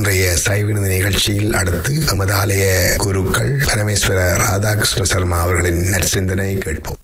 இன்றைய சைவினது நிகழ்ச்சியில் அடுத்து நமது ஆலய குருக்கள் பரமேஸ்வர ராதாகிருஷ்ண சர்மா அவர்களின் நற்சிந்தனை கேட்போம்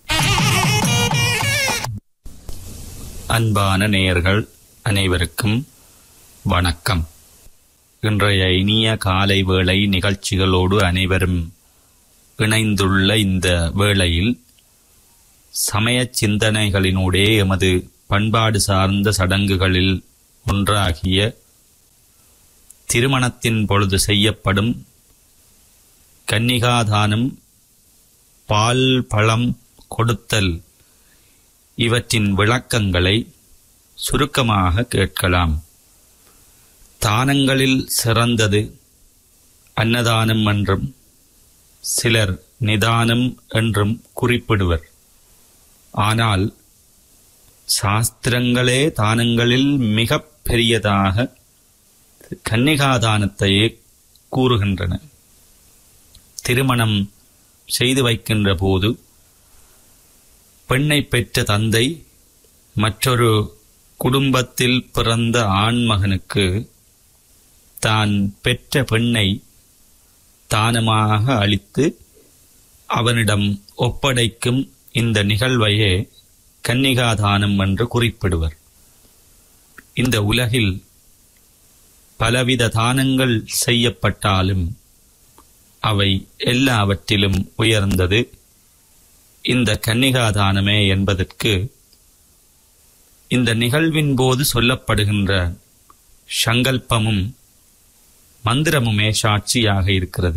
அன்பான நேயர்கள் அனைவருக்கும் வணக்கம் இன்றைய இனிய காலை வேளை நிகழ்ச்சிகளோடு அனைவரும் இணைந்துள்ள இந்த வேளையில் சமய சிந்தனைகளினூடே எமது பண்பாடு சார்ந்த சடங்குகளில் ஒன்றாகிய திருமணத்தின் பொழுது செய்யப்படும் கன்னிகாதானம் பால் பழம் கொடுத்தல் இவற்றின் விளக்கங்களை சுருக்கமாக கேட்கலாம் தானங்களில் சிறந்தது அன்னதானம் என்றும் சிலர் நிதானம் என்றும் குறிப்பிடுவர் ஆனால் சாஸ்திரங்களே தானங்களில் மிக பெரியதாக கன்னிகாதானத்தையே கூறுகின்றன திருமணம் செய்து வைக்கின்ற போது பெண்ணை பெற்ற தந்தை மற்றொரு குடும்பத்தில் பிறந்த ஆண்மகனுக்கு தான் பெற்ற பெண்ணை தானமாக அளித்து அவனிடம் ஒப்படைக்கும் இந்த நிகழ்வையே கன்னிகாதானம் என்று குறிப்பிடுவர் இந்த உலகில் பலவித தானங்கள் செய்யப்பட்டாலும் அவை எல்லாவற்றிலும் உயர்ந்தது இந்த கன்னிகாதானமே என்பதற்கு இந்த நிகழ்வின் போது சொல்லப்படுகின்ற சங்கல்பமும் மந்திரமுமே சாட்சியாக இருக்கிறது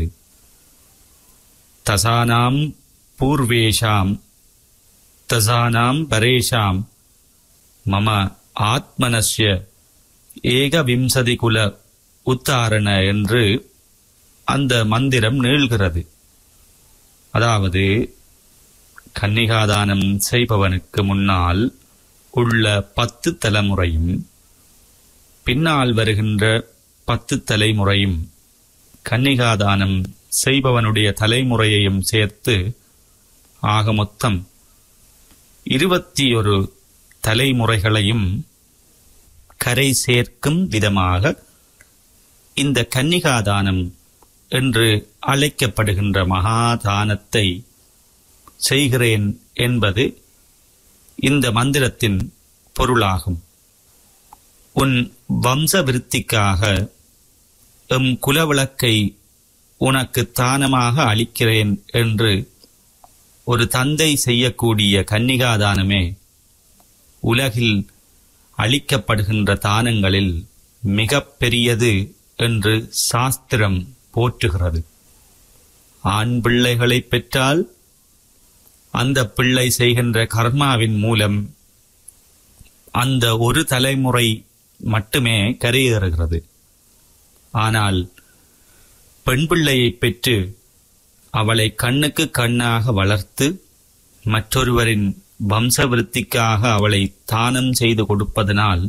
தசானாம் பூர்வேஷாம் தசானாம் பரேஷாம் மம ஆத்மனஸ்ய ஏகவிம்சதி குல உத்தாரண என்று அந்த மந்திரம் நீள்கிறது அதாவது கன்னிகாதானம் செய்பவனுக்கு முன்னால் உள்ள பத்து தலைமுறையும் பின்னால் வருகின்ற பத்து தலைமுறையும் கன்னிகாதானம் செய்பவனுடைய தலைமுறையையும் சேர்த்து ஆக மொத்தம் இருபத்தி ஒரு தலைமுறைகளையும் கரை சேர்க்கும் விதமாக இந்த கன்னிகாதானம் என்று அழைக்கப்படுகின்ற மகாதானத்தை செய்கிறேன் என்பது இந்த மந்திரத்தின் பொருளாகும் உன் வம்ச விருத்திக்காக எம் குலவிளக்கை உனக்கு தானமாக அளிக்கிறேன் என்று ஒரு தந்தை செய்யக்கூடிய கன்னிகாதானமே உலகில் அளிக்கப்படுகின்ற தானங்களில் மிக பெரியது என்று சாஸ்திரம் போற்றுகிறது ஆண் பிள்ளைகளை பெற்றால் அந்த பிள்ளை செய்கின்ற கர்மாவின் மூலம் அந்த ஒரு தலைமுறை மட்டுமே கரையேறுகிறது ஆனால் பெண் பிள்ளையை பெற்று அவளை கண்ணுக்கு கண்ணாக வளர்த்து மற்றொருவரின் வம்சவிருத்திக்காக அவளை தானம் செய்து கொடுப்பதனால்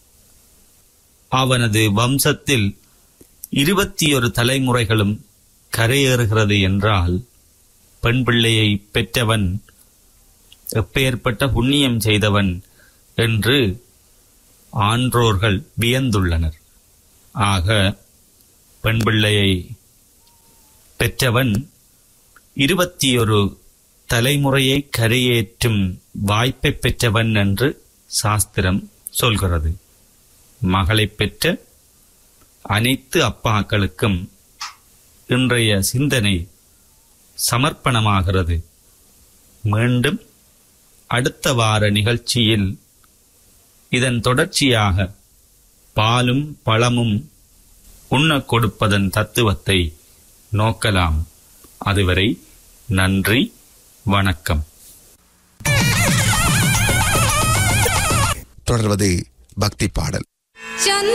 அவனது வம்சத்தில் இருபத்தி ஒரு தலைமுறைகளும் கரையேறுகிறது என்றால் பெண் பிள்ளையை பெற்றவன் எப்பேற்பட்ட புண்ணியம் செய்தவன் என்று ஆன்றோர்கள் வியந்துள்ளனர் ஆக பெண் பிள்ளையை பெற்றவன் இருபத்தி ஒரு தலைமுறையை கரையேற்றும் வாய்ப்பை பெற்றவன் என்று சாஸ்திரம் சொல்கிறது மகளை பெற்ற அனைத்து அப்பாக்களுக்கும் இன்றைய சிந்தனை சமர்ப்பணமாகிறது மீண்டும் அடுத்த வார நிகழ்ச்சியில் இதன் தொடர்ச்சியாக பாலும் பழமும் உண்ணக் கொடுப்பதன் தத்துவத்தை நோக்கலாம் அதுவரை நன்றி வணக்கம் தொடர்வது பக்தி பாடல்